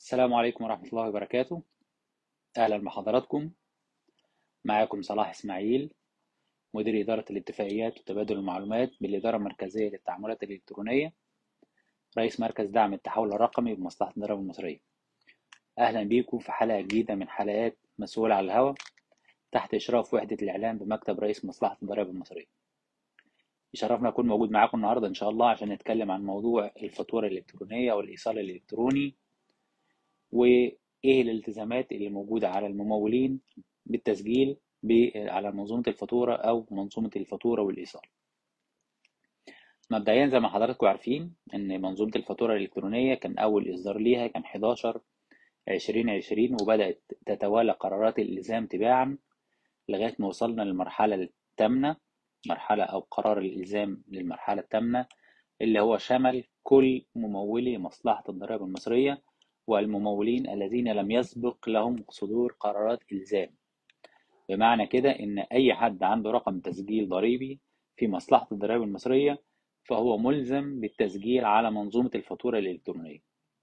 السلام عليكم ورحمة الله وبركاته أهلا بحضراتكم معاكم صلاح إسماعيل مدير إدارة الاتفاقيات وتبادل المعلومات بالإدارة المركزية للتعاملات الإلكترونية رئيس مركز دعم التحول الرقمي بمصلحة الضرائب المصرية أهلا بيكم في حلقة جديدة من حلقات مسؤول على الهواء تحت إشراف وحدة الإعلام بمكتب رئيس مصلحة الضرائب المصرية يشرفنا أكون موجود معاكم النهاردة إن شاء الله عشان نتكلم عن موضوع الفاتورة الإلكترونية والإيصال الإلكتروني وايه الالتزامات اللي موجوده على الممولين بالتسجيل على منظومه الفاتوره او منظومه الفاتوره والايصال مبدئيا زي ما حضراتكم عارفين ان منظومه الفاتوره الالكترونيه كان اول اصدار ليها كان 11 2020 وبدات تتوالى قرارات الالزام تباعا لغايه ما وصلنا للمرحله الثامنه مرحله او قرار الالزام للمرحله الثامنه اللي هو شمل كل ممولي مصلحه الضرائب المصريه والممولين الذين لم يسبق لهم صدور قرارات إلزام بمعنى كده إن أي حد عنده رقم تسجيل ضريبي في مصلحة الضرائب المصرية فهو ملزم بالتسجيل على منظومة الفاتورة الإلكترونية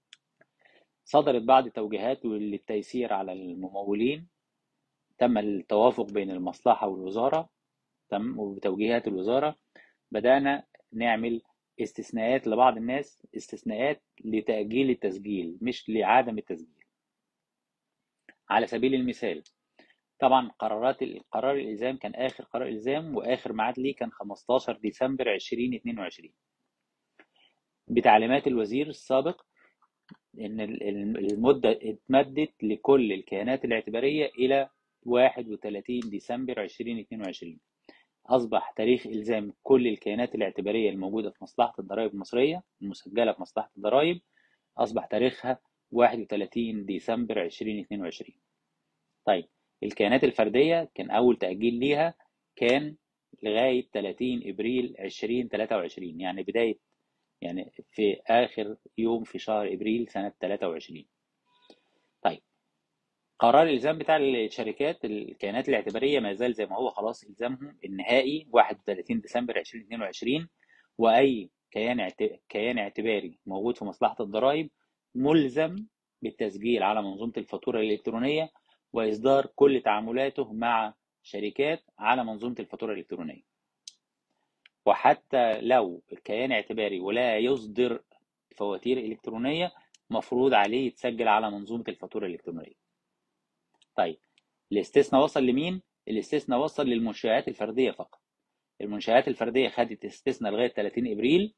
صدرت بعض التوجيهات للتيسير على الممولين تم التوافق بين المصلحة والوزارة تم وبتوجيهات الوزارة بدأنا نعمل استثناءات لبعض الناس استثناءات لتأجيل التسجيل مش لعدم التسجيل على سبيل المثال طبعا قرارات القرار الالزام كان اخر قرار الزام واخر ميعاد ليه كان 15 ديسمبر 2022 بتعليمات الوزير السابق ان المده اتمدت لكل الكيانات الاعتباريه الى 31 ديسمبر 2022 أصبح تاريخ إلزام كل الكيانات الاعتبارية الموجودة في مصلحة الضرائب المصرية المسجلة في مصلحة الضرائب أصبح تاريخها 31 ديسمبر 2022 طيب الكيانات الفردية كان أول تأجيل ليها كان لغاية 30 إبريل 2023 يعني بداية يعني في آخر يوم في شهر إبريل سنة 23 طيب قرار الالزام بتاع الشركات الكيانات الاعتباريه ما زال زي ما هو خلاص الزامهم النهائي 31 ديسمبر 2022 واي كيان كيان اعتباري موجود في مصلحه الضرائب ملزم بالتسجيل على منظومه الفاتوره الالكترونيه واصدار كل تعاملاته مع شركات على منظومه الفاتوره الالكترونيه وحتى لو الكيان اعتباري ولا يصدر فواتير الكترونيه مفروض عليه يتسجل على منظومه الفاتوره الالكترونيه طيب الاستثناء وصل لمين؟ الاستثناء وصل للمنشآت الفردية فقط المنشآت الفردية خدت استثناء لغاية 30 إبريل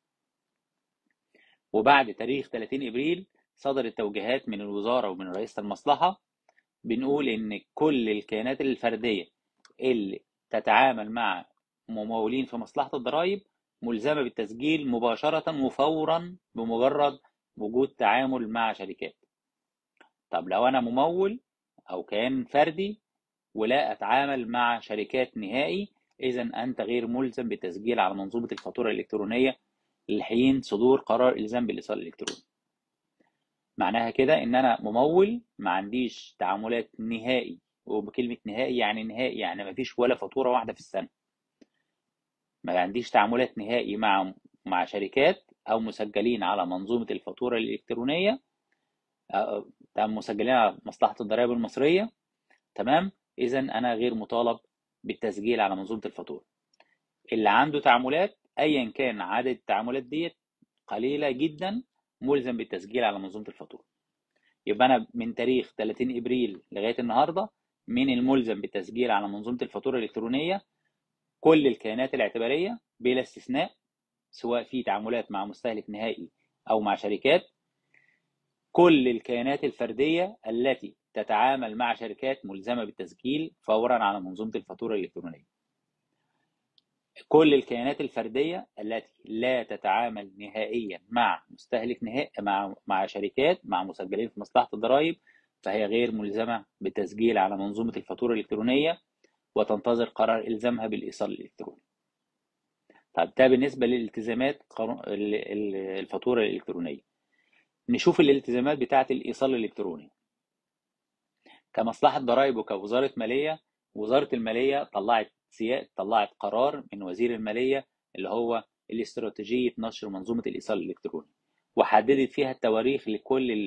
وبعد تاريخ 30 إبريل صدرت توجيهات من الوزارة ومن رئيسة المصلحة بنقول إن كل الكيانات الفردية اللي تتعامل مع ممولين في مصلحة الضرائب ملزمة بالتسجيل مباشرة وفورا بمجرد وجود تعامل مع شركات طب لو أنا ممول أو كيان فردي ولا أتعامل مع شركات نهائي إذا أنت غير ملزم بالتسجيل على منظومة الفاتورة الإلكترونية لحين صدور قرار إلزام بالإيصال الإلكتروني معناها كده إن أنا ممول ما عنديش تعاملات نهائي وبكلمة نهائي يعني نهائي يعني ما فيش ولا فاتورة واحدة في السنة ما عنديش تعاملات نهائي مع مع شركات أو مسجلين على منظومة الفاتورة الإلكترونية تمام مسجلين على مصلحه الضرائب المصريه تمام اذا انا غير مطالب بالتسجيل على منظومه الفاتوره اللي عنده تعاملات ايا كان عدد التعاملات ديت قليله جدا ملزم بالتسجيل على منظومه الفاتوره يبقى انا من تاريخ 30 ابريل لغايه النهارده من الملزم بالتسجيل على منظومه الفاتوره الالكترونيه كل الكيانات الاعتباريه بلا استثناء سواء في تعاملات مع مستهلك نهائي او مع شركات كل الكيانات الفردية التي تتعامل مع شركات ملزمة بالتسجيل فورا على منظومة الفاتورة الإلكترونية كل الكيانات الفردية التي لا تتعامل نهائيا مع مستهلك نهائي مع مع شركات مع مسجلين في مصلحة الضرائب فهي غير ملزمة بالتسجيل على منظومة الفاتورة الإلكترونية وتنتظر قرار إلزامها بالإيصال الإلكتروني. طيب ده بالنسبة للالتزامات الفاتورة الإلكترونية. نشوف الالتزامات بتاعة الإيصال الإلكتروني كمصلحة ضرائب وكوزارة مالية وزارة المالية طلعت سياق طلعت قرار من وزير المالية اللي هو الاستراتيجية نشر منظومة الإيصال الإلكتروني وحددت فيها التواريخ لكل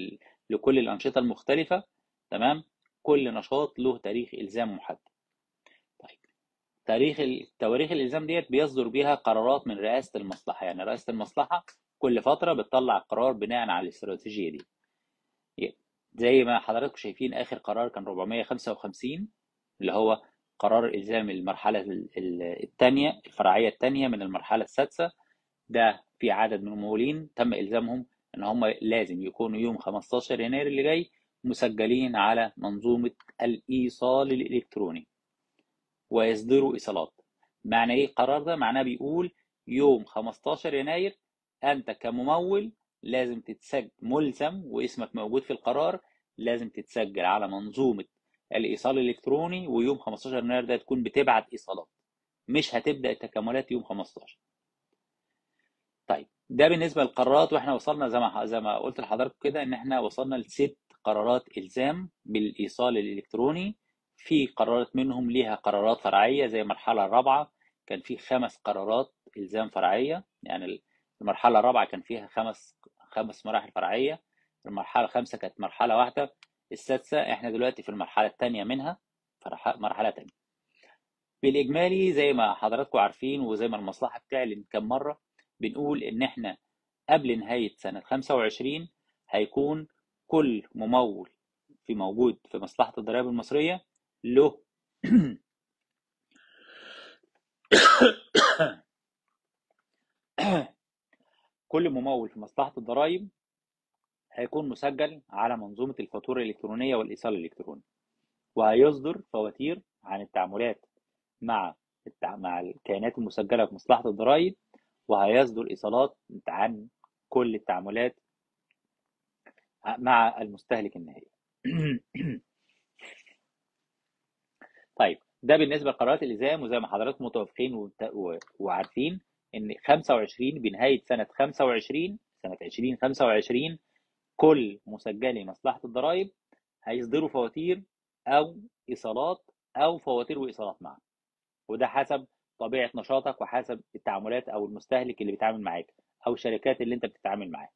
لكل الأنشطة المختلفة تمام كل نشاط له تاريخ إلزام محدد طيب تاريخ ال- تواريخ الإلزام ديت بيصدر بيها قرارات من رئاسة المصلحة يعني رئاسة المصلحة كل فترة بتطلع قرار بناء على الاستراتيجية دي زي ما حضراتكم شايفين آخر قرار كان 455 اللي هو قرار إلزام المرحلة الثانية الفرعية الثانية من المرحلة السادسة ده في عدد من الممولين تم إلزامهم إن هم لازم يكونوا يوم 15 يناير اللي جاي مسجلين على منظومة الإيصال الإلكتروني ويصدروا إيصالات معنى إيه القرار ده؟ معناه بيقول يوم 15 يناير أنت كممول لازم تتسجل ملزم واسمك موجود في القرار لازم تتسجل على منظومة الإيصال الإلكتروني ويوم 15 يناير ده تكون بتبعت إيصالات مش هتبدأ التكاملات يوم 15 طيب ده بالنسبة للقرارات واحنا وصلنا زي ما زي ما قلت لحضراتكم كده ان احنا وصلنا لست قرارات إلزام بالإيصال الإلكتروني في قرارات منهم ليها قرارات فرعية زي المرحلة الرابعة كان في خمس قرارات إلزام فرعية يعني المرحلة الرابعة كان فيها خمس خمس مراحل فرعية المرحلة الخامسة كانت مرحلة واحدة السادسة احنا دلوقتي في المرحلة الثانية منها فرح- مرحلة تانية بالإجمالي زي ما حضراتكم عارفين وزي ما المصلحة بتعلن كم مرة بنقول إن احنا قبل نهاية سنة 25 هيكون كل ممول في موجود في مصلحة الضرائب المصرية له كل ممول في مصلحة الضرائب هيكون مسجل على منظومة الفاتورة الإلكترونية والإيصال الإلكتروني وهيصدر فواتير عن التعاملات مع التع... مع الكيانات المسجلة في مصلحة الضرائب وهيصدر إيصالات عن كل التعاملات مع المستهلك النهائي طيب ده بالنسبة لقرارات الإلزام وزي ما حضراتكم متوافقين وت- و- وعارفين إن 25 بنهاية سنة 25 سنة 2025 كل مسجلي مصلحة الضرائب هيصدروا فواتير أو إيصالات أو فواتير وإيصالات معا وده حسب طبيعة نشاطك وحسب التعاملات أو المستهلك اللي بيتعامل معاك أو الشركات اللي أنت بتتعامل معاها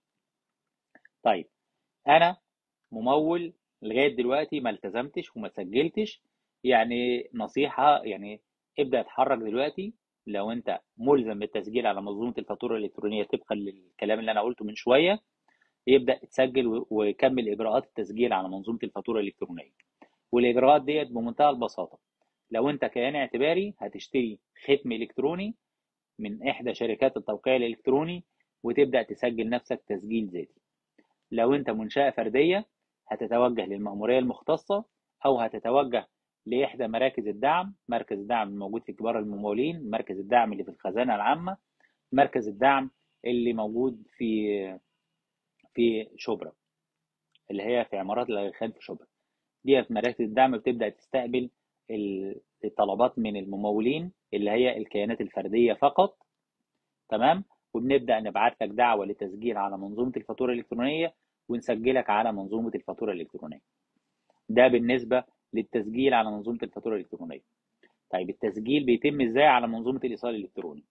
طيب أنا ممول لغاية دلوقتي ما التزمتش وما سجلتش يعني نصيحة يعني ابدأ اتحرك دلوقتي لو أنت ملزم بالتسجيل على منظومة الفاتورة الإلكترونية طبقا للكلام اللي أنا قلته من شوية يبدأ تسجل و- ويكمل إجراءات التسجيل على منظومة الفاتورة الإلكترونية والإجراءات ديت بمنتهى البساطة لو أنت كيان اعتباري هتشتري ختم إلكتروني من إحدى شركات التوقيع الإلكتروني وتبدأ تسجل نفسك تسجيل ذاتي لو أنت منشأة فردية هتتوجه للمأمورية المختصة أو هتتوجه لإحدى مراكز الدعم مركز الدعم الموجود في كبار الممولين مركز الدعم اللي في الخزانة العامة مركز الدعم اللي موجود في في شبرا اللي هي في عمارات الأغاخان في شبرا دي في مراكز الدعم بتبدأ تستقبل ال- الطلبات من الممولين اللي هي الكيانات الفردية فقط تمام وبنبدأ نبعت لك دعوة لتسجيل على منظومة الفاتورة الإلكترونية ونسجلك على منظومة الفاتورة الإلكترونية ده بالنسبة للتسجيل على منظومة الفاتورة الإلكترونية طيب التسجيل بيتم ازاي على منظومة الإيصال الإلكتروني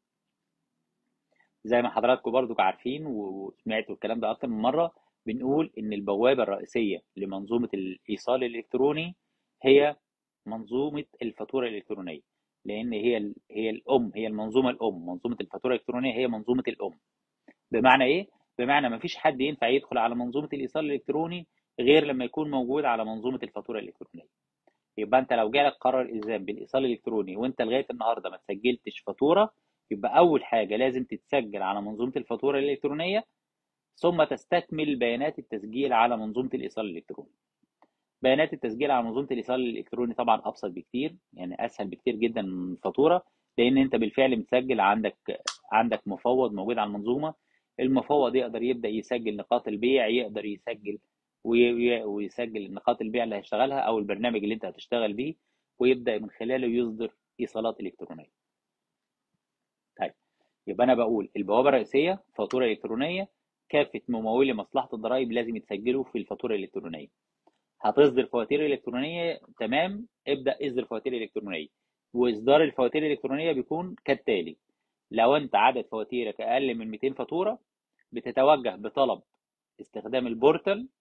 زي ما حضراتكم برضو عارفين وسمعتوا الكلام ده أكتر من مرة بنقول إن البوابة الرئيسية لمنظومة الإيصال الإلكتروني هي منظومة الفاتورة الإلكترونية لأن هي ال- هي الأم هي المنظومة الأم منظومة الفاتورة الإلكترونية هي منظومة الأم بمعنى إيه؟ بمعنى ما فيش حد ينفع يدخل على منظومة الإيصال الإلكتروني غير لما يكون موجود على منظومة الفاتورة الإلكترونية يبقى أنت لو جالك قرار إلزام بالإيصال الإلكتروني وأنت لغاية النهاردة ما سجلتش فاتورة يبقى أول حاجة لازم تتسجل على منظومة الفاتورة الإلكترونية ثم تستكمل بيانات التسجيل على منظومة الإيصال الإلكتروني بيانات التسجيل على منظومة الإيصال الإلكتروني طبعا أبسط بكتير يعني أسهل بكتير جدا من الفاتورة لأن أنت بالفعل متسجل عندك عندك مفوض موجود على المنظومة المفوض يقدر يبدأ يسجل نقاط البيع يقدر يسجل وي- ويسجل نقاط البيع اللي هيشتغلها أو البرنامج اللي أنت هتشتغل بيه ويبدأ من خلاله يصدر إيصالات إلكترونية طيب يبقى أنا بقول البوابة الرئيسية فاتورة إلكترونية كافة ممولي مصلحة الضرائب لازم يتسجلوا في الفاتورة الإلكترونية هتصدر فواتير إلكترونية تمام ابدأ اصدر فواتير إلكترونية وإصدار الفواتير الإلكترونية بيكون كالتالي لو أنت عدد فواتيرك أقل من 200 فاتورة بتتوجه بطلب استخدام البورتال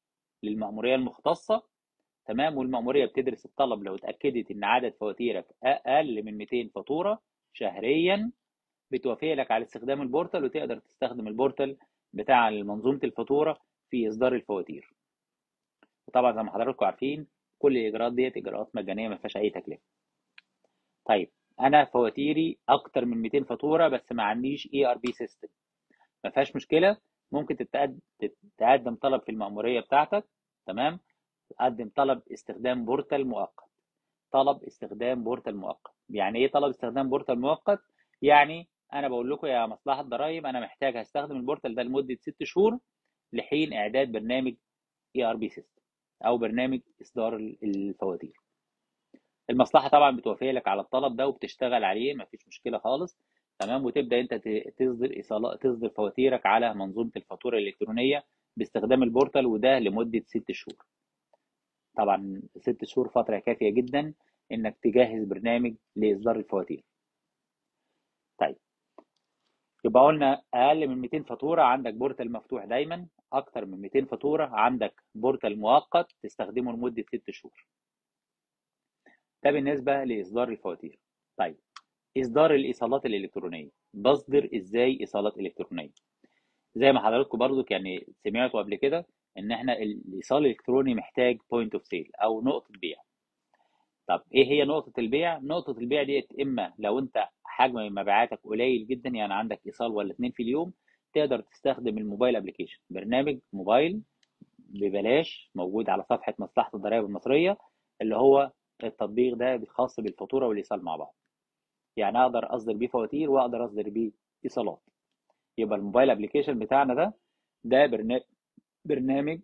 للمأمورية المختصة تمام والمأمورية بتدرس الطلب لو اتأكدت إن عدد فواتيرك أقل من 200 فاتورة شهريا بتوافق لك على استخدام البورتال وتقدر تستخدم البورتال بتاع منظومة الفاتورة في إصدار الفواتير وطبعا زي ما حضراتكم عارفين كل الإجراءات ديت إجراءات مجانية ما فيهاش أي تكلفة طيب أنا فواتيري أكتر من 200 فاتورة بس ما عنديش اي ار بي سيستم ما فيهاش مشكلة ممكن تتقد- تقدم طلب في المأمورية بتاعتك تمام تقدم طلب استخدام بورتال مؤقت طلب استخدام بورتال مؤقت يعني ايه طلب استخدام بورتال مؤقت يعني انا بقول لكم يا مصلحه ضرائب انا محتاج هستخدم البورتال ده لمده ست شهور لحين اعداد برنامج اي ار بي سيستم او برنامج اصدار الفواتير المصلحه طبعا بتوافق لك على الطلب ده وبتشتغل عليه مفيش مشكله خالص تمام وتبدا انت ت- تصدر ايصالات تصدر فواتيرك على منظومه الفاتوره الالكترونيه باستخدام البورتال وده لمده ست شهور طبعا ست شهور فتره كافيه جدا انك تجهز برنامج لاصدار الفواتير طيب يبقى قلنا اقل من 200 فاتوره عندك بورتال مفتوح دايما اكتر من 200 فاتوره عندك بورتال مؤقت تستخدمه لمده ست شهور ده بالنسبه لاصدار الفواتير طيب اصدار الايصالات الالكترونيه بصدر ازاي ايصالات الكترونيه زي ما حضراتكم برضو يعني سمعتوا قبل كده ان احنا الايصال الالكتروني محتاج بوينت اوف سيل او نقطه بيع طب ايه هي نقطه البيع نقطه البيع ديت اما لو انت حجم مبيعاتك قليل جدا يعني عندك ايصال ولا اتنين في اليوم تقدر تستخدم الموبايل ابلكيشن برنامج موبايل ببلاش موجود على صفحه مصلحه الضرائب المصريه اللي هو التطبيق ده خاص بالفاتوره والايصال مع بعض يعني اقدر اصدر بيه فواتير واقدر اصدر بيه ايصالات يبقى الموبايل ابلكيشن بتاعنا ده ده برنامج برنامج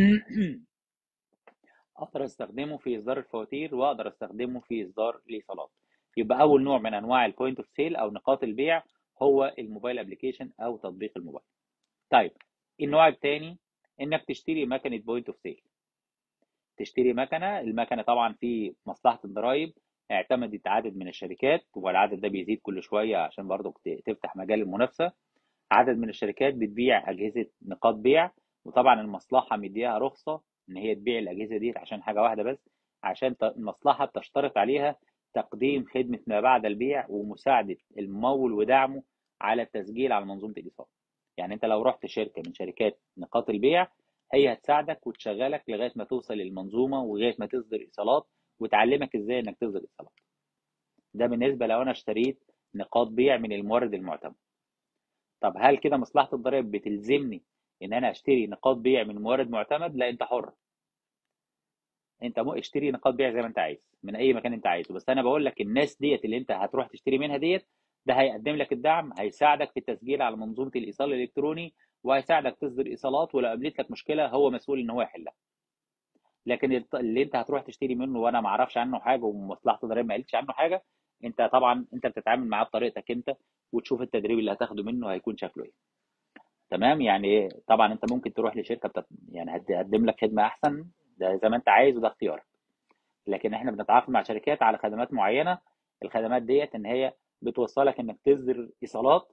اقدر استخدمه في اصدار الفواتير واقدر استخدمه في اصدار الايصالات يبقى اول نوع من انواع البوينت اوف سيل او نقاط البيع هو الموبايل ابلكيشن او تطبيق الموبايل طيب النوع الثاني انك تشتري مكنه بوينت اوف سيل تشتري مكنه المكنه طبعا في مصلحه الضرائب اعتمدت عدد من الشركات والعدد ده بيزيد كل شويه عشان برضه تفتح مجال المنافسه عدد من الشركات بتبيع اجهزه نقاط بيع وطبعا المصلحه مديها رخصه ان هي تبيع الاجهزه دي عشان حاجه واحده بس عشان المصلحه بتشترط عليها تقديم خدمه ما بعد البيع ومساعده الممول ودعمه على التسجيل على منظومه الايصال يعني انت لو رحت شركه من شركات نقاط البيع هي هتساعدك وتشغلك لغايه ما توصل للمنظومه ولغايه ما تصدر ايصالات وتعلمك ازاي انك تصدر ايصالات ده بالنسبه لو انا اشتريت نقاط بيع من المورد المعتمد طب هل كده مصلحه الضرائب بتلزمني ان انا اشتري نقاط بيع من مورد معتمد لا انت حر انت مو اشتري نقاط بيع زي ما انت عايز من اي مكان انت عايزه بس انا بقول لك الناس ديت اللي انت هتروح تشتري منها ديت ده هيقدم لك الدعم هيساعدك في التسجيل على منظومه الايصال الالكتروني وهيساعدك تصدر ايصالات ولو قابلت لك مشكله هو مسؤول ان هو يحلها لكن اللي انت هتروح تشتري منه وانا ما اعرفش عنه حاجه ومصلحه الضرائب ما قالتش عنه حاجه انت طبعا انت بتتعامل معاه بطريقتك انت وتشوف التدريب اللي هتاخده منه هيكون شكله ايه تمام يعني طبعا انت ممكن تروح لشركه بتت... يعني هتقدم لك خدمه احسن ده زي ما انت عايز وده اختيارك لكن احنا بنتعاقد مع شركات على خدمات معينه الخدمات ديت ان هي بتوصلك انك تصدر ايصالات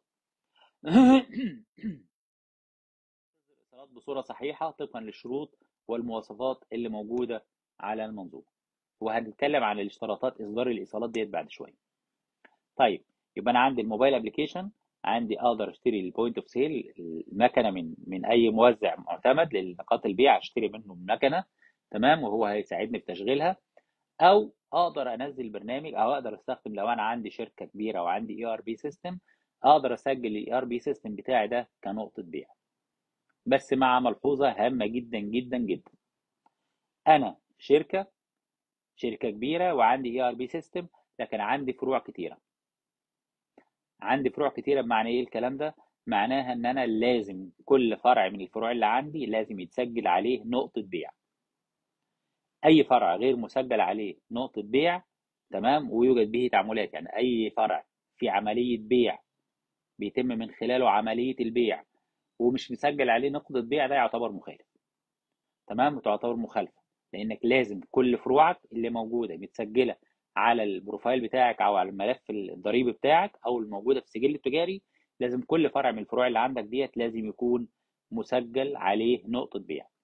ايصالات بصوره صحيحه طبقا للشروط والمواصفات اللي موجوده على المنظومه وهنتكلم عن الاشتراطات اصدار الايصالات ديت بعد شويه طيب يبقى انا عندي الموبايل ابلكيشن عندي اقدر اشتري البوينت اوف سيل المكنه من من اي موزع معتمد لنقاط البيع اشتري منه المكنه تمام وهو هيساعدني في تشغيلها او اقدر انزل برنامج او اقدر استخدم لو انا عندي شركه كبيره وعندي اي ار بي سيستم اقدر اسجل الاي ار بي سيستم بتاعي ده كنقطه بيع بس مع ملحوظه هامه جدا جدا جدا انا شركه شركه كبيره وعندي اي ار بي سيستم لكن عندي فروع كتيره عندي فروع كتيره بمعنى ايه الكلام ده معناها ان انا لازم كل فرع من الفروع اللي عندي لازم يتسجل عليه نقطه بيع اي فرع غير مسجل عليه نقطه بيع تمام ويوجد به تعاملات يعني اي فرع في عمليه بيع بيتم من خلاله عمليه البيع ومش مسجل عليه نقطه بيع ده يعتبر مخالف تمام وتعتبر مخالفه لانك لازم كل فروعك اللي موجوده متسجله على البروفايل بتاعك او على الملف الضريبي بتاعك او الموجوده في السجل التجاري لازم كل فرع من الفروع اللي عندك ديت لازم يكون مسجل عليه نقطه بيع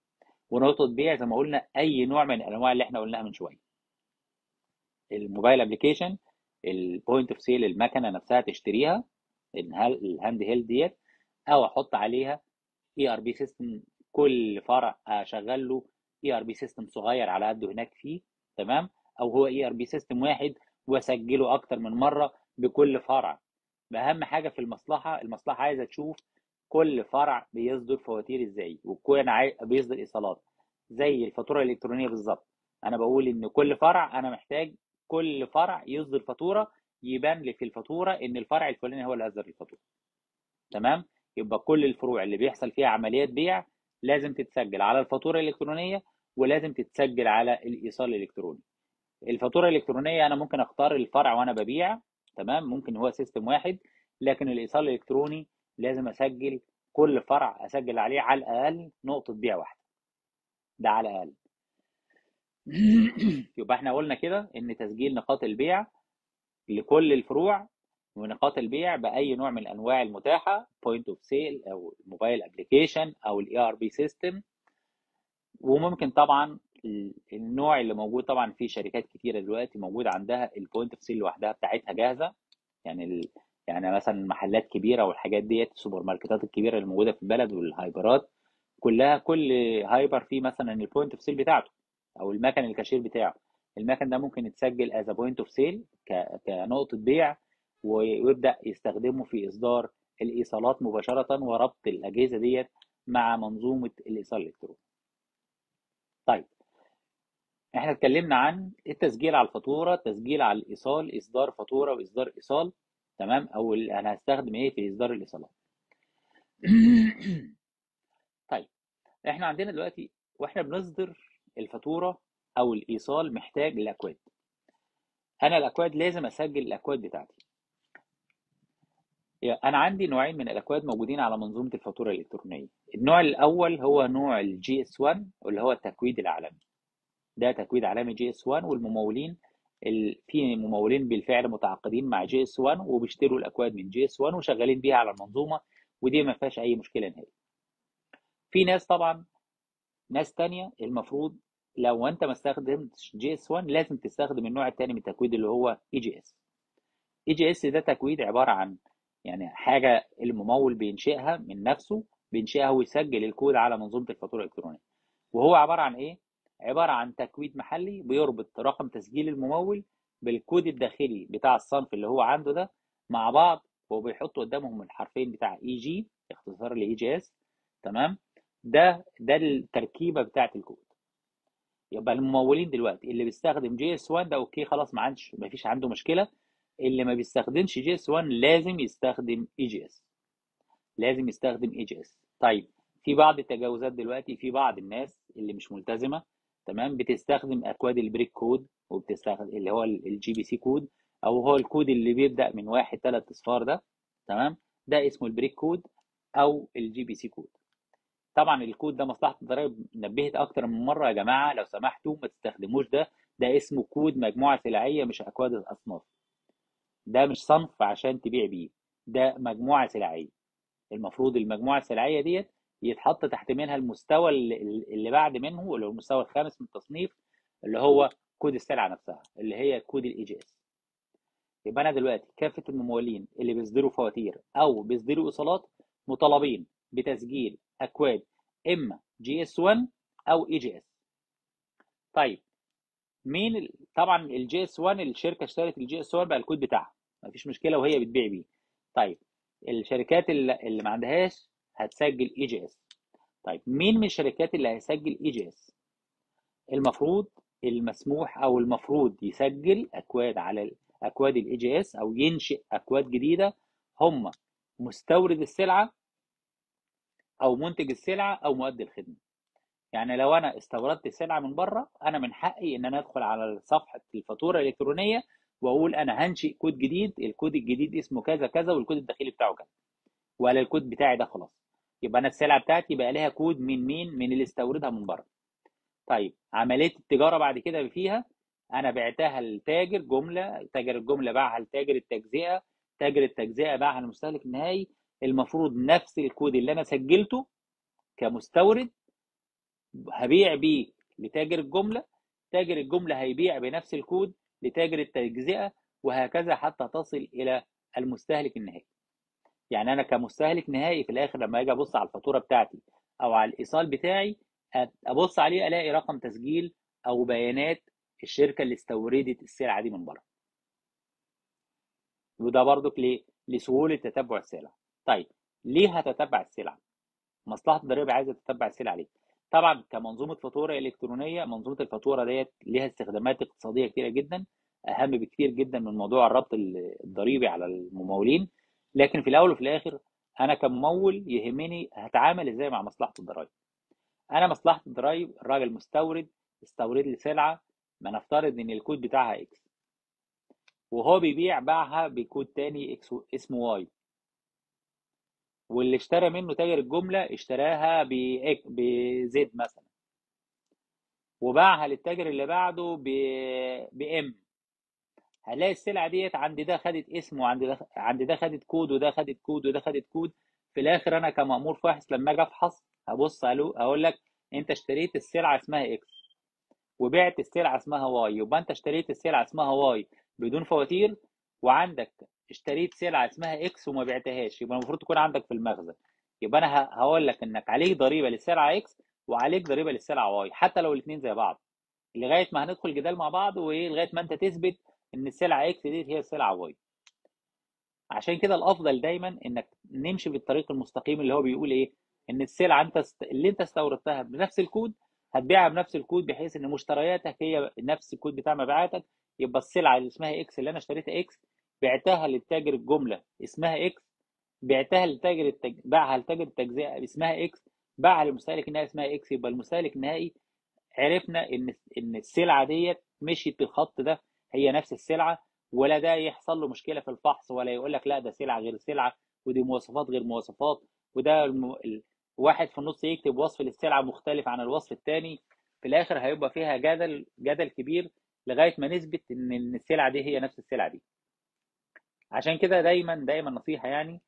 ونقطه بيع زي ما قلنا اي نوع من الانواع اللي احنا قلناها من شويه الموبايل ابلكيشن البوينت اوف سيل المكنه نفسها تشتريها الهاند هيلد ديت او احط عليها اي ار بي سيستم كل فرع اشغل له اي ار بي سيستم صغير على قده هناك فيه تمام او هو اي ار بي سيستم واحد واسجله اكتر من مره بكل فرع اهم حاجه في المصلحه المصلحه عايزه تشوف كل فرع بيصدر فواتير ازاي وكل عاي... بيصدر ايصالات زي الفاتوره الالكترونيه بالظبط انا بقول ان كل فرع انا محتاج كل فرع يصدر فاتوره يبان لي في الفاتوره ان الفرع الفلاني هو اللي اصدر الفاتوره تمام يبقى كل الفروع اللي بيحصل فيها عمليات بيع لازم تتسجل على الفاتوره الالكترونيه ولازم تتسجل على الايصال الالكتروني الفاتوره الالكترونيه انا ممكن اختار الفرع وانا ببيع تمام ممكن هو سيستم واحد لكن الايصال الالكتروني لازم اسجل كل فرع اسجل عليه على الاقل نقطه بيع واحده ده على الاقل يبقى احنا قلنا كده ان تسجيل نقاط البيع لكل الفروع ونقاط البيع باي نوع من الانواع المتاحه بوينت اوف سيل او الموبايل ابلكيشن او الاي ار بي سيستم وممكن طبعا النوع اللي موجود طبعا في شركات كتيره دلوقتي موجود عندها البوينت اوف سيل لوحدها بتاعتها جاهزه يعني ال... يعني مثلا محلات كبيره والحاجات ديت السوبر ماركتات الكبيره اللي موجوده في البلد والهايبرات كلها كل هايبر فيه مثلا البوينت اوف سيل بتاعته او المكن الكاشير بتاعه المكن ده ممكن يتسجل از بوينت اوف سيل كنقطه بيع ويبدا يستخدمه في اصدار الايصالات مباشره وربط الاجهزه ديت مع منظومه الايصال الالكتروني. طيب احنا اتكلمنا عن التسجيل على الفاتوره، التسجيل على الايصال، اصدار فاتوره واصدار ايصال تمام او انا هستخدم ايه في اصدار الايصالات. طيب احنا عندنا دلوقتي واحنا بنصدر الفاتوره او الايصال محتاج الاكواد. انا الاكواد لازم اسجل الاكواد بتاعتي. انا عندي نوعين من الاكواد موجودين على منظومه الفاتوره الالكترونيه النوع الاول هو نوع الجي اس 1 واللي هو التكويد العالمي ده تكويد عالمي جي اس 1 والممولين ال... في ممولين بالفعل متعاقدين مع جي اس 1 وبيشتروا الاكواد من جي اس 1 وشغالين بيها على المنظومه ودي ما فيهاش اي مشكله نهائي في ناس طبعا ناس تانية المفروض لو انت ما استخدمتش جي اس 1 لازم تستخدم النوع الثاني من التكويد اللي هو اي جي اس اي جي اس ده تكويد عباره عن يعني حاجه الممول بينشئها من نفسه بينشئها ويسجل الكود على منظومه الفاتوره الالكترونيه وهو عباره عن ايه عباره عن تكويد محلي بيربط رقم تسجيل الممول بالكود الداخلي بتاع الصنف اللي هو عنده ده مع بعض وبيحط قدامهم الحرفين بتاع اي جي اختصار لاي جي اس تمام ده ده التركيبه بتاعه الكود يبقى الممولين دلوقتي اللي بيستخدم جي اس 1 ده اوكي خلاص ما عندش ما فيش عنده مشكله اللي ما بيستخدمش جي اس 1 لازم يستخدم اي جي اس لازم يستخدم اي جي اس طيب في بعض التجاوزات دلوقتي في بعض الناس اللي مش ملتزمه تمام بتستخدم اكواد البريك كود وبتستخدم اللي هو الجي بي سي كود او هو الكود اللي بيبدا من واحد ثلاث اصفار ده تمام ده اسمه البريك كود او الجي بي سي كود طبعا الكود ده مصلحه الضرايب نبهت اكتر من مره يا جماعه لو سمحتوا ما تستخدموش ده ده اسمه كود مجموعه سلعيه مش اكواد الاصناف ده مش صنف عشان تبيع بيه ده مجموعه سلعيه المفروض المجموعه السلعيه ديت يتحط تحت منها المستوى اللي بعد منه اللي هو المستوى الخامس من التصنيف اللي هو كود السلعه نفسها اللي هي كود الاي جي اس يبقى انا دلوقتي كافه الممولين اللي بيصدروا فواتير او بيصدروا ايصالات مطالبين بتسجيل اكواد اما جي اس 1 او اي جي اس طيب مين ال... طبعا الجي اس 1 الشركه اشترت الجي اس 1 بقى الكود بتاعها مفيش مشكله وهي بتبيع بيه طيب الشركات اللي, اللي ما عندهاش هتسجل اي جي اس طيب مين من الشركات اللي هيسجل اي جي اس المفروض المسموح او المفروض يسجل اكواد على اكواد الاي جي اس او ينشئ اكواد جديده هم مستورد السلعه او منتج السلعه او مؤدي الخدمه يعني لو انا استوردت سلعه من بره انا من حقي ان انا ادخل على صفحه الفاتوره الالكترونيه واقول انا هنشئ كود جديد الكود الجديد اسمه كذا كذا والكود الداخلي بتاعه كذا ولا الكود بتاعي ده خلاص يبقى انا السلعه بتاعتي بقى لها كود من مين من اللي استوردها من بره طيب عمليه التجاره بعد كده فيها انا بعتها للتاجر جمله تاجر الجمله باعها لتاجر التجزئه تاجر التجزئه باعها للمستهلك النهائي المفروض نفس الكود اللي انا سجلته كمستورد هبيع بيه لتاجر الجمله تاجر الجمله هيبيع بنفس الكود لتاجر التجزئه وهكذا حتى تصل الى المستهلك النهائي يعني انا كمستهلك نهائي في الاخر لما اجي ابص على الفاتوره بتاعتي او على الايصال بتاعي ابص عليه الاقي رقم تسجيل او بيانات الشركه اللي استوردت السلعه دي من بره وده برضك ليه لسهوله تتبع السلع طيب ليه هتتبع السلع مصلحه الضريبه عايزه تتبع السلع ليه طبعا كمنظومه فاتوره الكترونيه منظومه الفاتوره ديت ليها استخدامات اقتصاديه كتيره جدا اهم بكتير جدا من موضوع الربط الضريبي على الممولين لكن في الاول وفي الاخر انا كممول يهمني هتعامل ازاي مع مصلحه الضرايب انا مصلحه الضرايب الراجل مستورد استورد لي سلعه ما نفترض ان الكود بتاعها اكس وهو بيبيع باعها بكود تاني اكس اسمه واي واللي اشترى منه تاجر الجمله اشتراها بزد مثلا وباعها للتاجر اللي بعده بام هنلاقي السلعه ديت عند ده خدت اسم وعند ده عند ده خدت كود وده خدت كود وده خدت كود في الاخر انا كمامور فاحص لما اجي افحص هبص اقول لك انت اشتريت السلعه اسمها اكس وبعت السلعه اسمها واي يبقى انت اشتريت السلعه اسمها واي بدون فواتير وعندك اشتريت سلعه اسمها اكس وما بعتهاش يبقى المفروض تكون عندك في المخزن يبقى انا هقول لك انك عليك ضريبه للسلعه اكس وعليك ضريبه للسلعه واي حتى لو الاثنين زي بعض لغايه ما هندخل جدال مع بعض وايه لغايه ما انت تثبت ان السلعه اكس دي هي السلعه واي عشان كده الافضل دايما انك نمشي بالطريق المستقيم اللي هو بيقول ايه ان السلعه انت اللي انت استوردتها بنفس الكود هتبيعها بنفس الكود بحيث ان مشترياتك هي نفس الكود بتاع مبيعاتك يبقى السلعه اللي اسمها اكس اللي انا اشتريتها اكس بعتها للتاجر الجمله اسمها اكس بعتها للتاجر التج... باعها لتاجر التجزئه اسمها اكس باعها للمستهلك النهائي اسمها اكس يبقى المستهلك النهائي عرفنا ان ان السلعه ديت مشيت بالخط ده هي نفس السلعه ولا ده يحصل له مشكله في الفحص ولا يقول لك لا ده سلعه غير سلعه ودي مواصفات غير مواصفات وده الم... واحد في النص يكتب وصف للسلعه مختلف عن الوصف الثاني في الاخر هيبقى فيها جدل جدل كبير لغايه ما نثبت ان السلعه دي هي نفس السلعه دي عشان كده دايما دايما نصيحه يعني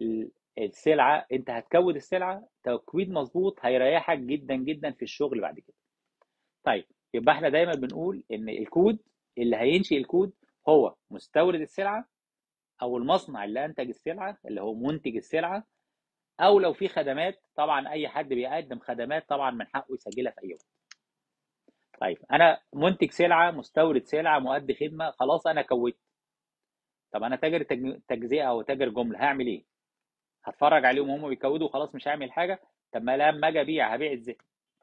السلعه انت هتكود السلعه تكويد مظبوط هيريحك جدا جدا في الشغل بعد كده طيب يبقى احنا دايما بنقول ان الكود اللي هينشئ الكود هو مستورد السلعه او المصنع اللي انتج السلعه اللي هو منتج السلعه او لو في خدمات طبعا اي حد بيقدم خدمات طبعا من حقه يسجلها في اي وقت طيب انا منتج سلعه مستورد سلعه مؤدي خدمه خلاص انا كويت طب انا تاجر تجزئه او تاجر جمله هعمل ايه هتفرج عليهم وهم بيكودوا وخلاص مش هعمل حاجه طب ما لما اجي ابيع هبيع ازاي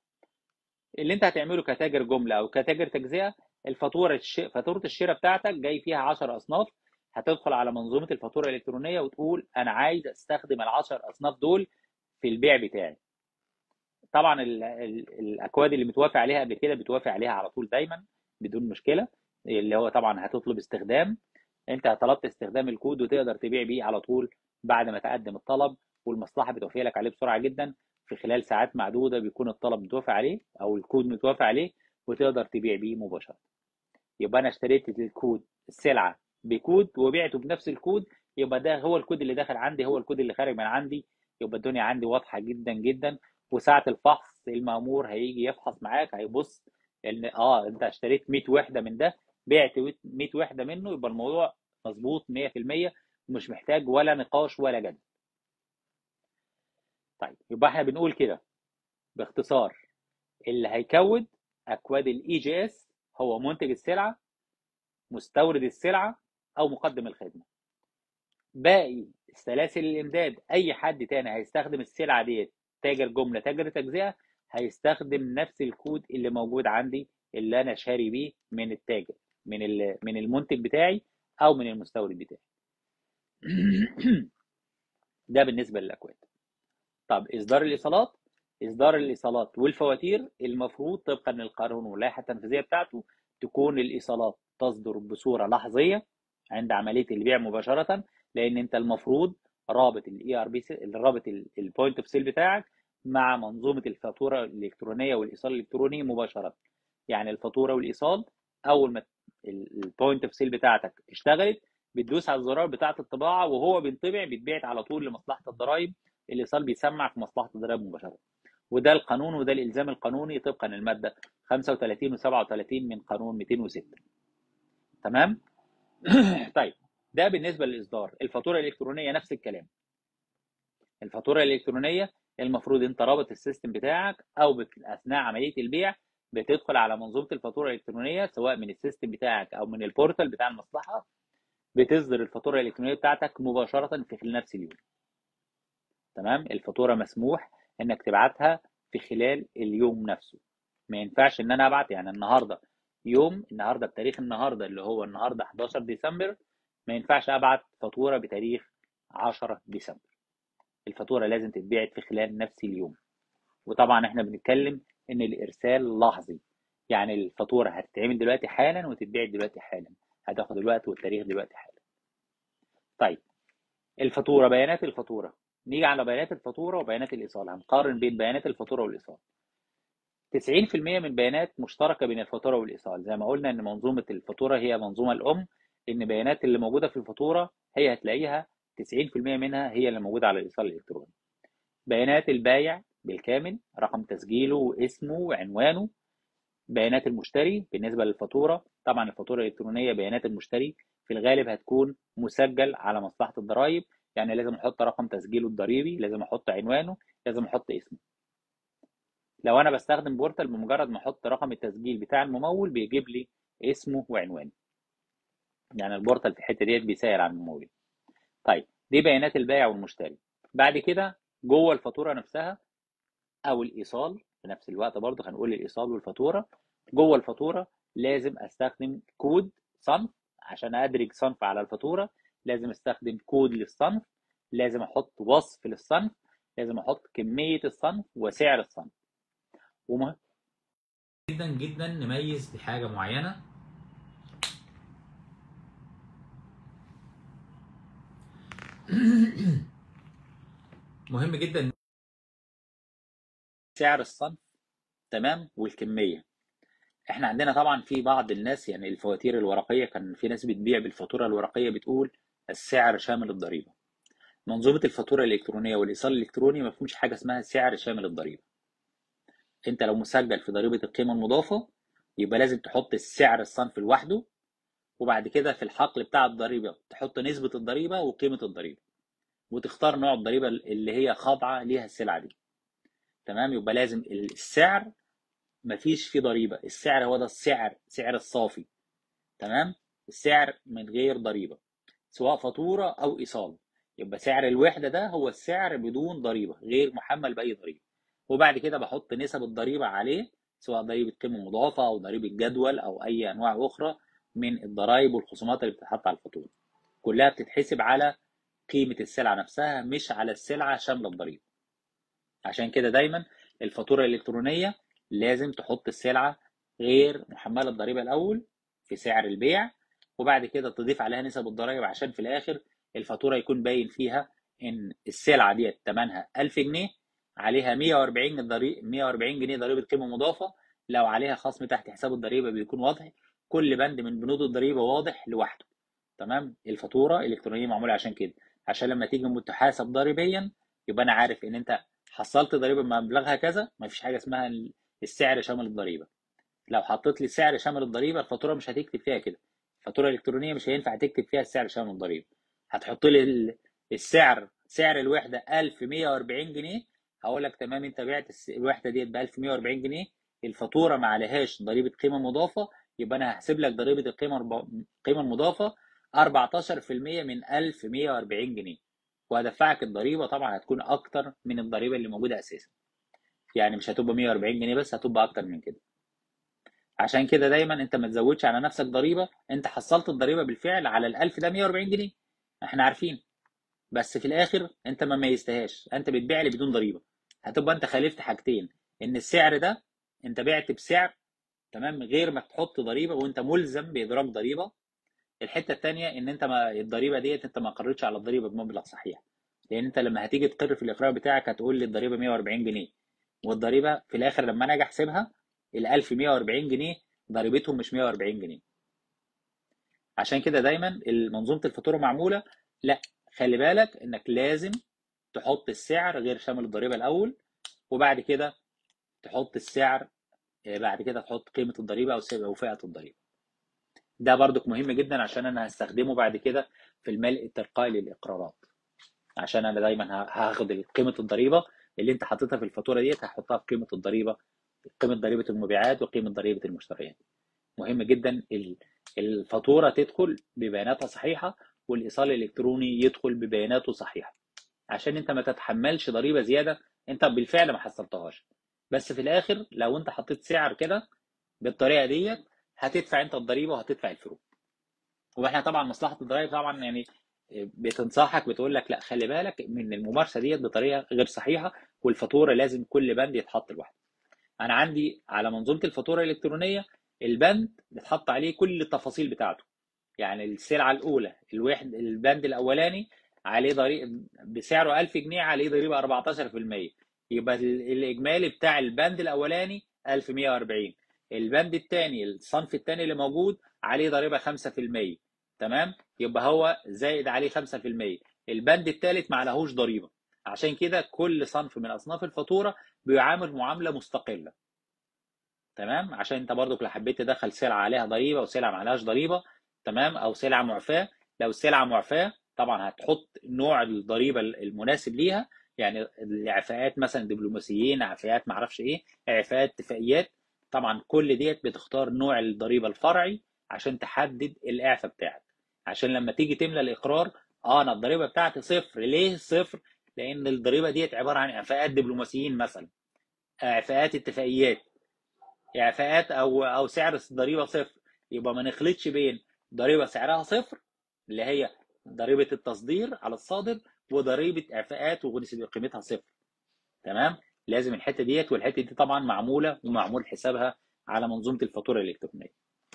اللي انت هتعمله كتاجر جمله او كتاجر تجزئه الفاتوره الش... فاتوره الشراء بتاعتك جاي فيها 10 اصناف هتدخل على منظومه الفاتوره الالكترونيه وتقول انا عايز استخدم ال10 اصناف دول في البيع بتاعي طبعا ال... ال... الاكواد اللي متوافق عليها قبل كده بتوافق عليها على طول دايما بدون مشكله اللي هو طبعا هتطلب استخدام انت طلبت استخدام الكود وتقدر تبيع بيه على طول بعد ما تقدم الطلب والمصلحه بتوافق لك عليه بسرعه جدا في خلال ساعات معدوده بيكون الطلب متوافق عليه او الكود متوافق عليه وتقدر تبيع بيه مباشره يبقى انا اشتريت الكود السلعه بكود وبعته بنفس الكود يبقى ده هو الكود اللي داخل عندي هو الكود اللي خارج من عندي يبقى الدنيا عندي واضحه جدا جدا وساعه الفحص المامور هيجي يفحص معاك هيبص ان اه انت اشتريت 100 وحده من ده بعت 100 وحده منه يبقى الموضوع مظبوط 100% ومش محتاج ولا نقاش ولا جدل طيب يبقى احنا بنقول كده باختصار اللي هيكود اكواد الاي جي اس هو منتج السلعه مستورد السلعه او مقدم الخدمه باقي سلاسل الامداد اي حد تاني هيستخدم السلعه ديت تاجر جمله تاجر تجزئه هيستخدم نفس الكود اللي موجود عندي اللي انا شاري بيه من التاجر من من المنتج بتاعي او من المستورد بتاعي ده بالنسبه للاكواد طب اصدار الايصالات اصدار الايصالات والفواتير المفروض طبقا للقانون واللائحه التنفيذيه بتاعته تكون الايصالات تصدر بصوره لحظيه عند عمليه البيع مباشره لان انت المفروض رابط الاي ار بي رابط البوينت اوف سيل بتاعك مع منظومه الفاتوره الالكترونيه والايصال الالكتروني مباشره يعني الفاتوره والايصال اول ما البوينت اوف سيل بتاعتك اشتغلت بتدوس على الزرار بتاعه الطباعه وهو بينطبع بيتبعت على طول لمصلحه الضرائب الايصال بيسمع في مصلحه الضرائب مباشره وده القانون وده الالزام القانوني طبقا للماده 35 و37 من قانون 206 تمام طيب ده بالنسبه للاصدار الفاتوره الالكترونيه نفس الكلام الفاتوره الالكترونيه المفروض انت رابط السيستم بتاعك او بت- اثناء عمليه البيع بتدخل على منظومه الفاتوره الالكترونيه سواء من السيستم بتاعك او من البورتال بتاع المصلحه بتصدر الفاتوره الالكترونيه بتاعتك مباشره في خلال نفس اليوم تمام الفاتوره مسموح انك تبعتها في خلال اليوم نفسه ما ينفعش ان انا ابعت يعني النهارده يوم النهارده بتاريخ النهارده اللي هو النهارده 11 ديسمبر ما ينفعش ابعت فاتوره بتاريخ 10 ديسمبر الفاتوره لازم تتبعت في خلال نفس اليوم وطبعا احنا بنتكلم ان الارسال لحظي يعني الفاتوره هتتعمل دلوقتي حالا وتتبعت دلوقتي حالا هتاخد الوقت والتاريخ دلوقتي حالا طيب الفاتوره بيانات الفاتوره نيجي على بيانات الفاتوره وبيانات الايصال هنقارن بين بيانات الفاتوره والايصال 90% من بيانات مشتركه بين الفاتوره والايصال زي ما قلنا ان منظومه الفاتوره هي منظومه الام ان البيانات اللي موجوده في الفاتوره هي هتلاقيها 90% منها هي اللي موجوده على الايصال الالكتروني بيانات البايع بالكامل رقم تسجيله واسمه وعنوانه بيانات المشتري بالنسبه للفاتوره طبعا الفاتوره الالكترونيه بيانات المشتري في الغالب هتكون مسجل على مصلحه الضرائب يعني لازم احط رقم تسجيله الضريبي لازم احط عنوانه لازم احط اسمه لو انا بستخدم بورتال بمجرد ما احط رقم التسجيل بتاع الممول بيجيب لي اسمه وعنوانه يعني البورتال في الحته ديت بيسهل على الممول طيب دي بيانات البائع والمشتري بعد كده جوه الفاتوره نفسها او الايصال في نفس الوقت برضه هنقول الايصال والفاتوره جوه الفاتوره لازم استخدم كود صنف عشان ادرج صنف على الفاتوره لازم استخدم كود للصنف لازم احط وصف للصنف لازم احط كميه الصنف وسعر الصنف ومهم جدا جدا نميز بحاجه معينه مهم جدا سعر الصنف تمام والكميه احنا عندنا طبعا في بعض الناس يعني الفواتير الورقيه كان في ناس بتبيع بالفاتوره الورقيه بتقول السعر شامل الضريبه منظومه الفاتوره الالكترونيه والايصال الالكتروني ما فيهمش حاجه اسمها سعر شامل الضريبه انت لو مسجل في ضريبه القيمه المضافه يبقى لازم تحط السعر الصنف لوحده وبعد كده في الحقل بتاع الضريبه تحط نسبه الضريبه وقيمه الضريبه وتختار نوع الضريبه اللي هي خاضعه ليها السلعه دي تمام يبقى لازم السعر مفيش فيه ضريبه السعر هو ده السعر سعر الصافي تمام السعر من غير ضريبه سواء فاتوره او ايصال يبقى سعر الوحده ده هو السعر بدون ضريبه غير محمل باي ضريبه وبعد كده بحط نسب الضريبه عليه سواء ضريبه قيمه مضافه او ضريبه جدول او اي انواع اخرى من الضرائب والخصومات اللي بتتحط على الفاتوره كلها بتتحسب على قيمه السلعه نفسها مش على السلعه شامله الضريبه عشان كده دايما الفاتوره الالكترونيه لازم تحط السلعه غير محمله الضريبه الاول في سعر البيع وبعد كده تضيف عليها نسب الضرائب عشان في الاخر الفاتوره يكون باين فيها ان السلعه ديت ثمنها 1000 جنيه عليها 140 ضريبه 140 جنيه ضريبه قيمه مضافه لو عليها خصم تحت حساب الضريبه بيكون واضح كل بند من بنود الضريبه واضح لوحده تمام الفاتوره الالكترونيه معموله عشان كده عشان لما تيجي متحاسب ضريبيا يبقى انا عارف ان انت حصلت ضريبه مبلغها كذا ما فيش حاجه اسمها السعر شامل الضريبه لو حطيت لي سعر شامل الضريبه الفاتوره مش هتكتب فيها كده الفاتوره الالكترونيه مش هينفع تكتب فيها السعر شامل الضريبه هتحط لي السعر سعر الوحده 1140 جنيه هقول لك تمام انت بعت الوحده ديت ب 1140 جنيه الفاتوره ما عليهاش ضريبه قيمه مضافه يبقى انا هحسب لك ضريبه القيمه القيمه المضافه 14% من 1140 جنيه وهدفعك الضريبه طبعا هتكون اكتر من الضريبه اللي موجوده اساسا يعني مش هتبقى 140 جنيه بس هتبقى اكتر من كده عشان كده دايما انت ما تزودش على نفسك ضريبه انت حصلت الضريبه بالفعل على ال 1000 ده 140 جنيه احنا عارفين بس في الاخر انت ما ميزتهاش انت بتبيع لي بدون ضريبه هتبقى انت خالفت حاجتين ان السعر ده انت بعت بسعر تمام غير ما تحط ضريبه وانت ملزم بادراك ضريبه الحته الثانيه ان انت ما الضريبه ديت انت ما قررتش على الضريبه بمبلغ صحيح لان انت لما هتيجي تقر في الاقرار بتاعك هتقول لي الضريبه 140 جنيه والضريبه في الاخر لما انا اجي احسبها ال 1140 جنيه ضريبتهم مش 140 جنيه عشان كده دايما منظومه الفاتوره معموله لا خلي بالك انك لازم تحط السعر غير شامل الضريبه الاول وبعد كده تحط السعر آه، بعد كده تحط قيمه الضريبه او سعر- او فئه الضريبه ده برضك مهم جدا عشان انا هستخدمه بعد كده في الملء التلقائي للاقرارات عشان انا دايما ه- هاخد قيمه الضريبه اللي انت حاططها في الفاتوره ديت هحطها في قيمه الضريبه قيمه ضريبه المبيعات وقيمه ضريبه المشتريات مهم جدا ال- الفاتوره تدخل ببياناتها صحيحه والايصال الالكتروني يدخل ببياناته صحيحه عشان انت ما تتحملش ضريبه زياده انت بالفعل ما حصلتهاش بس في الاخر لو انت حطيت سعر كده بالطريقه ديت هتدفع انت الضريبه وهتدفع الفروق واحنا طبعا مصلحه الضرائب طبعا يعني بتنصحك بتقول لك لا خلي بالك من الممارسه ديت بطريقه غير صحيحه والفاتوره لازم كل بند يتحط لوحده انا عندي على منظومه الفاتوره الالكترونيه البند بتحط عليه كل التفاصيل بتاعته يعني السلعه الاولى الوحد البند الاولاني عليه ضريبه بسعره 1000 جنيه عليه ضريبه 14% يبقى ال- الاجمالي بتاع البند الاولاني 1140 البند الثاني الصنف الثاني اللي موجود عليه ضريبه 5% تمام يبقى هو زائد عليه 5% البند الثالث ما عليهوش ضريبه عشان كده كل صنف من اصناف الفاتوره بيعامل معامله مستقله تمام عشان انت برضك لو حبيت تدخل سلعه عليها ضريبه وسلعه ما عليهاش ضريبه تمام او سلعه معفاه لو السلعه معفاه طبعا هتحط نوع الضريبه المناسب ليها يعني الاعفاءات مثلا دبلوماسيين اعفاءات ما اعرفش ايه اعفاءات اتفاقيات طبعا كل ديت بتختار نوع الضريبه الفرعي عشان تحدد الاعفاء بتاعك عشان لما تيجي تملى الاقرار اه انا الضريبه بتاعتي صفر ليه صفر لان الضريبه ديت عباره عن اعفاءات دبلوماسيين مثلا اعفاءات اتفاقيات اعفاءات او او سعر الضريبه صفر يبقى ما نخلطش بين ضريبه سعرها صفر اللي هي ضريبه التصدير على الصادر وضريبه اعفاءات ونسبه قيمتها صفر تمام لازم الحته ديت والحته دي طبعا معموله ومعمول حسابها على منظومه الفاتوره الالكترونيه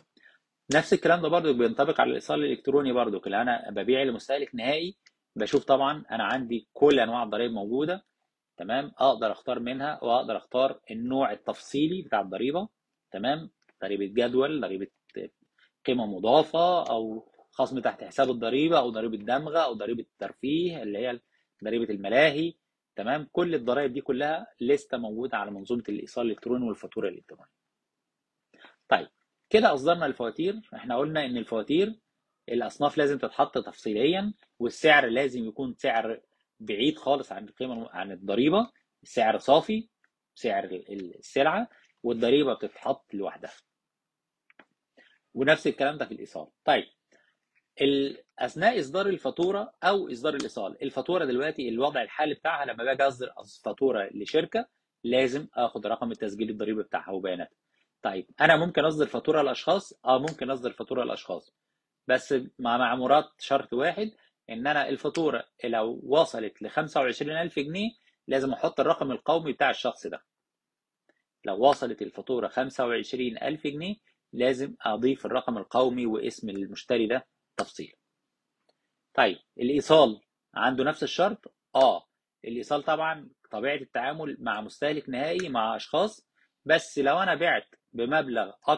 نفس الكلام ده برضو بينطبق على الايصال الالكتروني برضو اللي انا ببيع لمستهلك نهائي بشوف طبعا انا عندي كل انواع الضرائب موجوده تمام اقدر اختار منها واقدر اختار النوع التفصيلي بتاع الضريبه تمام ضريبه جدول ضريبه قيمه مضافه او خصم تحت حساب الضريبه او ضريبه دمغه او ضريبه ترفيه اللي هي ضريبه الملاهي تمام كل الضرائب دي كلها لسته موجوده على منظومه الايصال الالكتروني والفاتوره الالكترونيه طيب كده اصدرنا الفواتير احنا قلنا ان الفواتير الاصناف لازم تتحط تفصيليا والسعر لازم يكون سعر بعيد خالص عن القيمه عن الضريبه سعر صافي سعر السلعه والضريبه بتتحط لوحدها ونفس الكلام ده في الايصال طيب اثناء اصدار الفاتوره او اصدار الايصال الفاتوره دلوقتي الوضع الحالي بتاعها لما باجي اصدر فاتوره لشركه لازم اخد رقم التسجيل الضريبي بتاعها وبياناتها طيب انا ممكن اصدر فاتوره لاشخاص اه ممكن اصدر فاتوره لاشخاص بس مع معمورات شرط واحد ان انا الفاتوره لو وصلت ل 25000 جنيه لازم احط الرقم القومي بتاع الشخص ده لو وصلت الفاتوره 25000 جنيه لازم اضيف الرقم القومي واسم المشتري ده تفصيل طيب الايصال عنده نفس الشرط اه الايصال طبعا طبيعه التعامل مع مستهلك نهائي مع اشخاص بس لو انا بعت بمبلغ أك...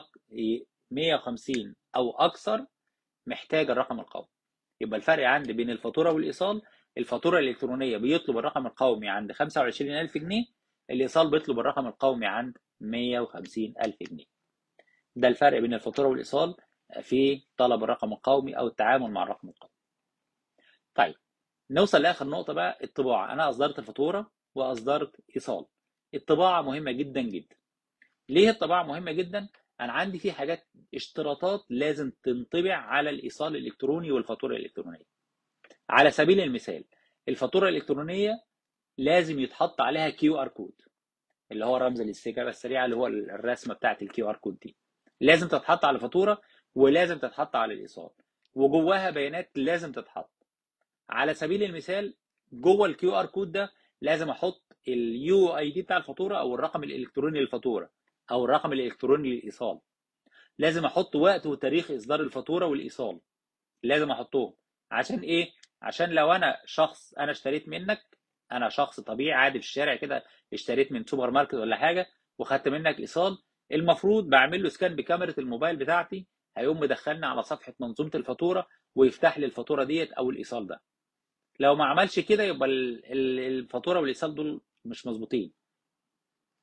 150 او اكثر محتاج الرقم القومي يبقى الفرق عندي بين الفاتوره والايصال الفاتوره الالكترونيه بيطلب الرقم القومي عند 25000 جنيه الايصال بيطلب الرقم القومي عند 150000 جنيه ده الفرق بين الفاتوره والايصال في طلب الرقم القومي او التعامل مع الرقم القومي طيب نوصل لاخر نقطه بقى الطباعه انا اصدرت الفاتوره واصدرت ايصال الطباعه مهمه جدا جدا ليه الطباعه مهمه جدا انا عندي في حاجات اشتراطات لازم تنطبع على الايصال الالكتروني والفاتوره الالكترونيه على سبيل المثال الفاتوره الالكترونيه لازم يتحط عليها كيو ار كود اللي هو رمز الاستجابه السريعه اللي هو الرسمه بتاعه الكيو ار كود دي لازم تتحط على الفاتوره ولازم تتحط على الايصال وجواها بيانات لازم تتحط على سبيل المثال جوه الكيو ار كود ده لازم احط اليو اي دي بتاع الفاتوره او الرقم الالكتروني للفاتوره او الرقم الالكتروني للايصال لازم احط وقت وتاريخ اصدار الفاتوره والايصال لازم احطهم عشان ايه عشان لو انا شخص انا اشتريت منك انا شخص طبيعي عادي في الشارع كده اشتريت من سوبر ماركت ولا حاجه وخدت منك ايصال المفروض بعمل له سكان بكاميرا الموبايل بتاعتي هيقوم مدخلني على صفحه منظومه الفاتوره ويفتح لي الفاتوره ديت او الايصال ده لو ما عملش كده يبقى الفاتوره والايصال دول مش مظبوطين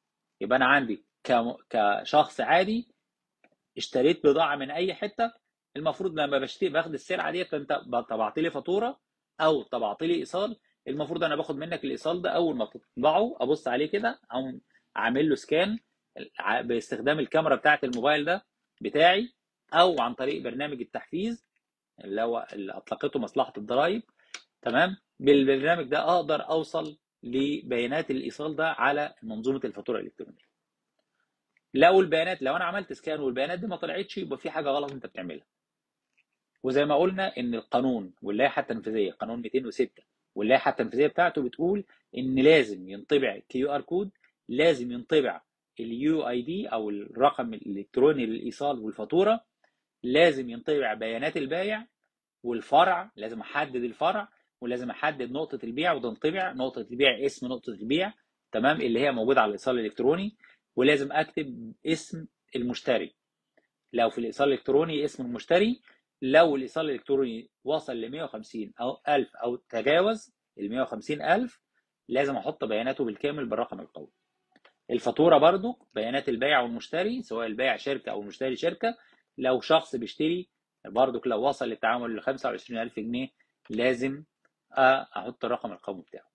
يبقى انا عندي ك- كشخص عادي اشتريت بضاعه من اي حته المفروض لما بشتري باخد السلعه ديت انت طبعت لي فاتوره او طبعت لي ايصال المفروض انا باخد منك الايصال ده اول ما تطبعه ابص عليه كده او عامل له سكان ع- باستخدام الكاميرا بتاعه الموبايل ده بتاعي او عن طريق برنامج التحفيز اللي هو اللي اطلقته مصلحه الضرائب تمام بالبرنامج ده اقدر اوصل لبيانات الايصال ده على منظومه الفاتوره الالكترونيه لو البيانات لو انا عملت سكان والبيانات دي ما طلعتش يبقى في حاجه غلط انت بتعملها وزي ما قلنا ان القانون واللائحه التنفيذيه قانون 206 واللائحه التنفيذيه بتاعته بتقول ان لازم ينطبع كيو ار كود لازم ينطبع اليو اي دي او الرقم الالكتروني للايصال والفاتوره لازم ينطبع بيانات البائع والفرع لازم احدد الفرع ولازم احدد نقطه البيع وتنطبع نقطه البيع اسم نقطه البيع تمام اللي هي موجوده على الايصال الالكتروني ولازم اكتب اسم المشتري لو في الايصال الالكتروني اسم المشتري لو الايصال الالكتروني وصل ل 150 او 1000 او تجاوز ال 150 الف لازم احط بياناته بالكامل بالرقم القومي الفاتوره برضو بيانات البائع والمشتري سواء البائع شركه او المشتري شركه لو شخص بيشتري برضو لو وصل للتعامل ل 25000 جنيه لازم احط الرقم القومي بتاعه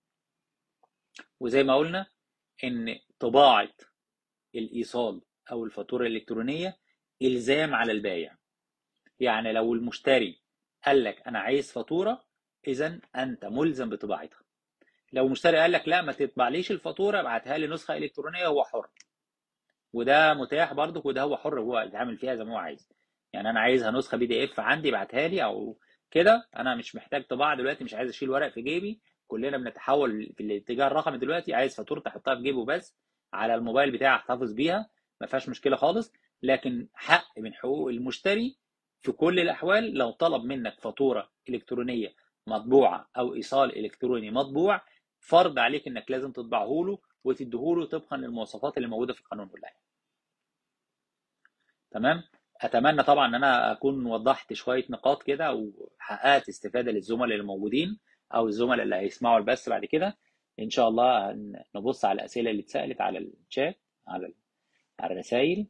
وزي ما قلنا ان طباعه الايصال او الفاتوره الالكترونيه الزام على البائع يعني لو المشتري قال لك انا عايز فاتوره اذا انت ملزم بطباعتها لو المشتري قال لك لا ما تطبعليش الفاتوره ابعتها لي نسخه الكترونيه هو حر وده متاح برضك وده هو حر هو يتعامل فيها زي ما هو عايز يعني انا عايزها نسخه بي دي اف عندي ابعتها لي او كده انا مش محتاج طباعه دلوقتي مش عايز اشيل ورق في جيبي كلنا بنتحول في الاتجاه الرقمي دلوقتي عايز فاتوره احطها في جيبه بس على الموبايل بتاعي احتفظ بيها ما فيهاش مشكله خالص لكن حق من حقوق المشتري في كل الاحوال لو طلب منك فاتوره الكترونيه مطبوعه او ايصال الكتروني مطبوع فرض عليك انك لازم تطبعه له وتديه له طبقا للمواصفات اللي موجوده في القانون واللائحه تمام اتمنى طبعا ان انا اكون وضحت شويه نقاط كده وحققت استفاده للزملاء اللي موجودين او الزملاء اللي هيسمعوا البث بعد كده ان شاء الله نبص على الاسئله اللي اتسالت على الشات على على الرسائل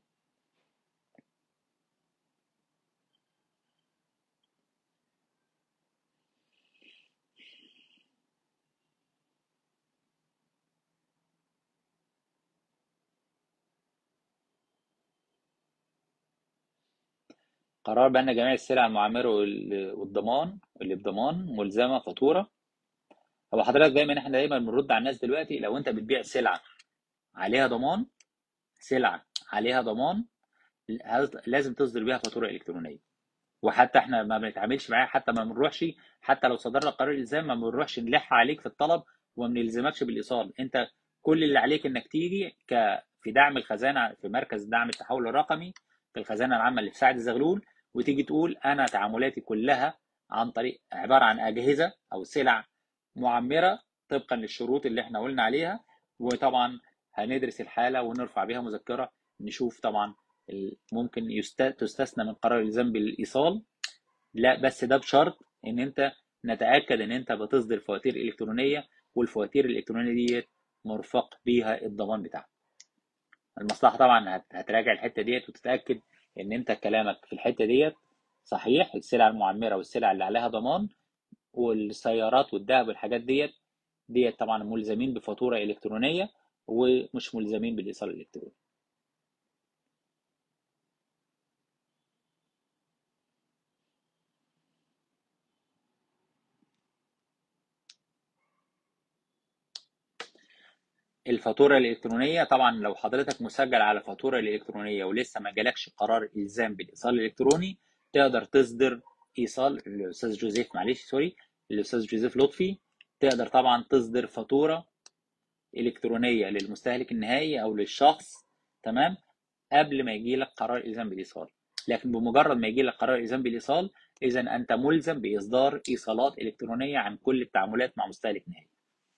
قرار بأن جميع السلع المعمرة والضمان اللي بضمان ملزمة فاتورة هو حضرتك دايما احنا دايما بنرد على الناس دلوقتي لو انت بتبيع سلعة عليها ضمان سلعة عليها ضمان لازم تصدر بيها فاتورة إلكترونية وحتى احنا ما بنتعاملش معاها حتى ما بنروحش حتى لو صدر لك قرار الالزام ما بنروحش نلح عليك في الطلب وما بنلزمكش بالايصال انت كل اللي عليك انك تيجي ك في دعم الخزانه في مركز دعم التحول الرقمي في الخزانه العامه اللي في سعد الزغلول وتيجي تقول انا تعاملاتي كلها عن طريق عباره عن اجهزه او سلع معمره طبقا للشروط اللي احنا قلنا عليها وطبعا هندرس الحاله ونرفع بيها مذكره نشوف طبعا ممكن تستثنى من قرار الالزام بالايصال لا بس ده بشرط ان انت نتاكد ان انت بتصدر فواتير الكترونيه والفواتير الالكترونيه ديت مرفق بيها الضمان بتاعها المصلحه طبعا هتراجع الحته ديت وتتاكد ان انت كلامك في الحته ديت صحيح السلع المعمره والسلع اللي عليها ضمان والسيارات والذهب والحاجات ديت ديت طبعا ملزمين بفاتوره الكترونيه ومش ملزمين بالايصال الالكتروني الفاتورة الإلكترونية طبعا لو حضرتك مسجل على فاتورة الإلكترونية ولسه ما جالكش قرار إلزام بالإيصال الإلكتروني تقدر تصدر إيصال الأستاذ جوزيف معلش سوري الأستاذ جوزيف لطفي تقدر طبعا تصدر فاتورة إلكترونية للمستهلك النهائي أو للشخص تمام قبل ما يجي لك قرار إلزام بالإيصال لكن بمجرد ما يجي لك قرار إلزام بالإيصال إذا أنت ملزم بإصدار إيصالات إلكترونية عن كل التعاملات مع مستهلك نهائي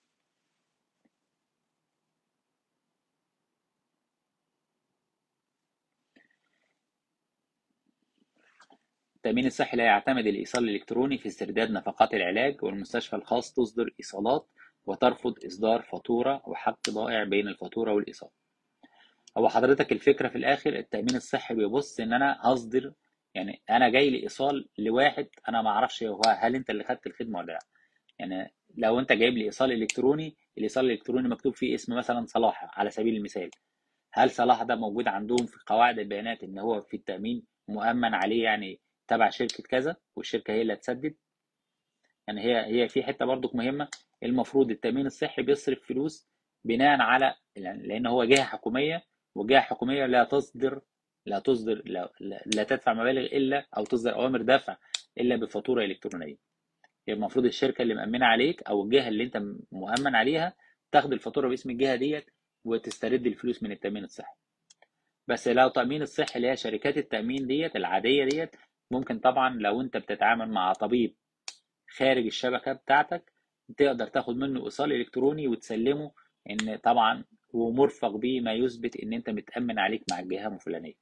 التأمين الصحي لا يعتمد الإيصال الإلكتروني في استرداد نفقات العلاج والمستشفى الخاص تصدر إيصالات وترفض إصدار فاتورة وحق ضائع بين الفاتورة والإيصال هو حضرتك الفكرة في الآخر التأمين الصحي بيبص إن أنا هصدر يعني أنا جاي لي إيصال لواحد أنا ما أعرفش هو هل أنت اللي خدت الخدمة ولا لأ يعني لو أنت جايب لي إيصال إلكتروني الإيصال الإلكتروني مكتوب فيه اسم مثلا صلاح على سبيل المثال هل صلاح ده موجود عندهم في قواعد البيانات إن هو في التأمين مؤمن عليه يعني تبع شركة كذا والشركة هي اللي هتسدد يعني هي هي في حتة برضك مهمة المفروض التأمين الصحي بيصرف فلوس بناء على يعني لأن هو جهة حكومية وجهة حكومية لا تصدر لا تصدر لا, لا, لا تدفع مبالغ إلا أو تصدر أوامر دفع إلا بفاتورة إلكترونية هي المفروض الشركة اللي مأمنة عليك أو الجهة اللي أنت مؤمن عليها تاخد الفاتورة باسم الجهة ديت وتسترد الفلوس من التأمين الصحي بس لو تأمين الصحي اللي هي شركات التأمين ديت العادية ديت ممكن طبعا لو أنت بتتعامل مع طبيب خارج الشبكة بتاعتك تقدر تاخد منه إيصال إلكتروني وتسلمه إن طبعا ومرفق به ما يثبت إن أنت متأمن عليك مع الجهة الفلانية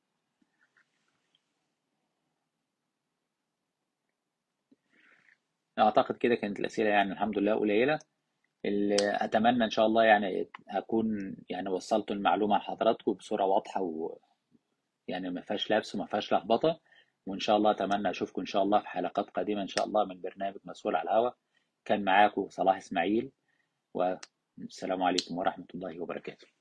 أعتقد كده كانت الأسئلة يعني الحمد لله قليلة اللي أتمنى إن شاء الله يعني أكون يعني وصلت المعلومة لحضراتكم بصورة واضحة و يعني ما فيهاش لبس وما فيهاش لخبطة وإن شاء الله أتمنى أشوفكم إن شاء الله في حلقات قادمة إن شاء الله من برنامج مسؤول على الهواء كان معاكم صلاح إسماعيل والسلام عليكم ورحمة الله وبركاته